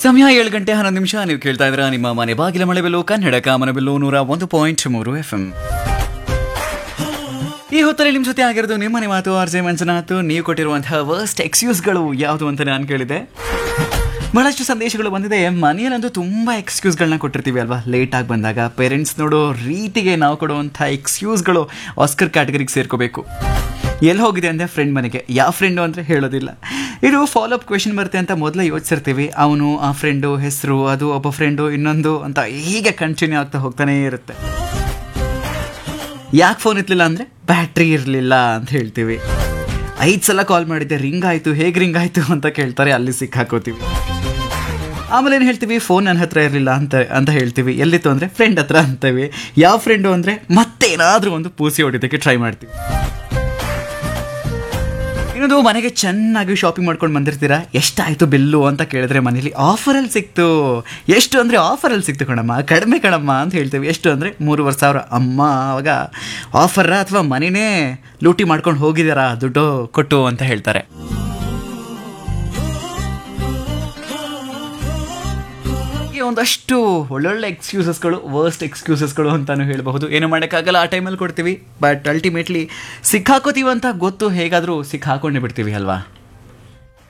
ಸಮಯ ಏಳು ಗಂಟೆ ಹನ್ನೊಂದು ನಿಮಿಷ ನೀವು ಕೇಳ್ತಾ ಇದ್ರ ನಿಮ್ಮ ಮನೆ ಬಾಗಿಲ ಮಳೆ ಬೆಲ್ಲು ಕನ್ನಡ ಕಾಮನ ಬೆಲ್ಲು ನೂರ ಒಂದು ಪಾಯಿಂಟ್ ಮೂರು ಎಫ್ ಎಂ ಈ ಹೊತ್ತಲ್ಲಿ ನಿಮ್ಮ ಜೊತೆ ಆಗಿರೋದು ನಿಮ್ಮನೆ ಮಾತು ಆರ್ ಜೆ ಮಂಜುನಾಥ್ ನೀವು ಕೊಟ್ಟಿರುವಂತಹ ವರ್ಸ್ಟ್ ಎಕ್ಸ್ಕ್ಯೂಸ್ಗಳು ಯಾವುದು ಅಂತ ನಾನು ಕೇಳಿದೆ ಬಹಳಷ್ಟು ಸಂದೇಶಗಳು ಬಂದಿದೆ ಮನೆಯಲ್ಲಂತೂ ತುಂಬ ಎಕ್ಸ್ಕ್ಯೂಸ್ಗಳನ್ನ ಕೊಟ್ಟಿರ್ತೀವಿ ಅಲ್ವಾ ಲೇಟಾಗಿ ಬಂದಾಗ ಪೇರೆಂಟ್ಸ್ ನೋಡೋ ರೀತಿಗೆ ನಾವು ಕೊಡುವಂಥ ಎಕ್ಸ್ಕ್ಯೂಸ್ಗಳು ಆಸ್ಕರ್ ಕ್ಯಾಟಗರಿಗೆ ಸೇರ್ಕೋಬೇಕು ಎಲ್ಲಿ ಹೋಗಿದೆ ಅಂದರೆ ಫ್ರೆಂಡ್ ಮನೆಗೆ ಯಾವ ಫ್ರೆಂಡು ಅಂದರೆ ಹೇಳೋದಿಲ್ಲ ಇದು ಫಾಲೋ ಅಪ್ ಕ್ವೆಶನ್ ಬರುತ್ತೆ ಅಂತ ಮೊದಲೇ ಯೋಚಿಸಿರ್ತೀವಿ ಅವನು ಆ ಫ್ರೆಂಡು ಹೆಸರು ಅದು ಒಬ್ಬ ಫ್ರೆಂಡು ಇನ್ನೊಂದು ಅಂತ ಹೀಗೆ ಕಂಟಿನ್ಯೂ ಆಗ್ತಾ ಹೋಗ್ತಾನೇ ಇರುತ್ತೆ ಯಾಕೆ ಫೋನ್ ಇರ್ಲಿಲ್ಲ ಅಂದರೆ ಬ್ಯಾಟ್ರಿ ಇರಲಿಲ್ಲ ಅಂತ ಹೇಳ್ತೀವಿ ಐದು ಸಲ ಕಾಲ್ ಮಾಡಿದ್ದೆ ರಿಂಗ್ ಆಯಿತು ಹೇಗೆ ರಿಂಗ್ ಆಯಿತು ಅಂತ ಕೇಳ್ತಾರೆ ಅಲ್ಲಿ ಸಿಕ್ಕಾಕೋತೀವಿ ಆಮೇಲೆ ಏನು ಹೇಳ್ತೀವಿ ಫೋನ್ ನನ್ನ ಹತ್ರ ಇರಲಿಲ್ಲ ಅಂತ ಅಂತ ಹೇಳ್ತೀವಿ ಎಲ್ಲಿತ್ತು ಅಂದರೆ ಫ್ರೆಂಡ್ ಹತ್ರ ಅಂತೀವಿ ಯಾವ ಫ್ರೆಂಡು ಅಂದರೆ ಮತ್ತೇನಾದರೂ ಒಂದು ಪೂಸಿ ಹೊಡಿಯೋದಕ್ಕೆ ಟ್ರೈ ಮಾಡ್ತೀವಿ ಇನ್ನೊಂದು ಮನೆಗೆ ಚೆನ್ನಾಗಿ ಶಾಪಿಂಗ್ ಮಾಡ್ಕೊಂಡು ಬಂದಿರ್ತೀರಾ ಎಷ್ಟಾಯಿತು ಬಿಲ್ಲು ಅಂತ ಕೇಳಿದ್ರೆ ಮನೇಲಿ ಆಫರಲ್ಲಿ ಸಿಕ್ತು ಎಷ್ಟು ಅಂದರೆ ಆಫರಲ್ಲಿ ಸಿಕ್ತು ಕಣಮ್ಮ ಕಡಿಮೆ ಕಣಮ್ಮ ಅಂತ ಹೇಳ್ತೀವಿ ಎಷ್ಟು ಅಂದರೆ ಮೂರುವರೆ ಸಾವಿರ ಅಮ್ಮ ಅವಾಗ ಆಫರ ಅಥವಾ ಮನೆನೇ ಲೂಟಿ ಮಾಡ್ಕೊಂಡು ಹೋಗಿದಾರಾ ದುಡ್ಡು ಕೊಟ್ಟು ಅಂತ ಹೇಳ್ತಾರೆ ಈ ಒಂದಷ್ಟು ಒಳ್ಳೊಳ್ಳೆ ಎಕ್ಸ್ಕ್ಯೂಸಸ್ಗಳು ವರ್ಸ್ಟ್ ಎಕ್ಸ್ಕ್ಯೂಸಸ್ಗಳು ಅಂತಾನು ಹೇಳಬಹುದು ಏನು ಮಾಡೋಕ್ಕಾಗಲ್ಲ ಆ ಟೈಮಲ್ಲಿ ಕೊಡ್ತೀವಿ ಬಟ್ ಅಲ್ಟಿಮೇಟ್ಲಿ ಸಿಕ್ಕಾಕೋತೀವಿ ಅಂತ ಗೊತ್ತು ಹೇಗಾದರೂ ಸಿಕ್ಕಾಕೊಂಡೇ ಬಿಡ್ತೀವಿ ಅಲ್ವಾ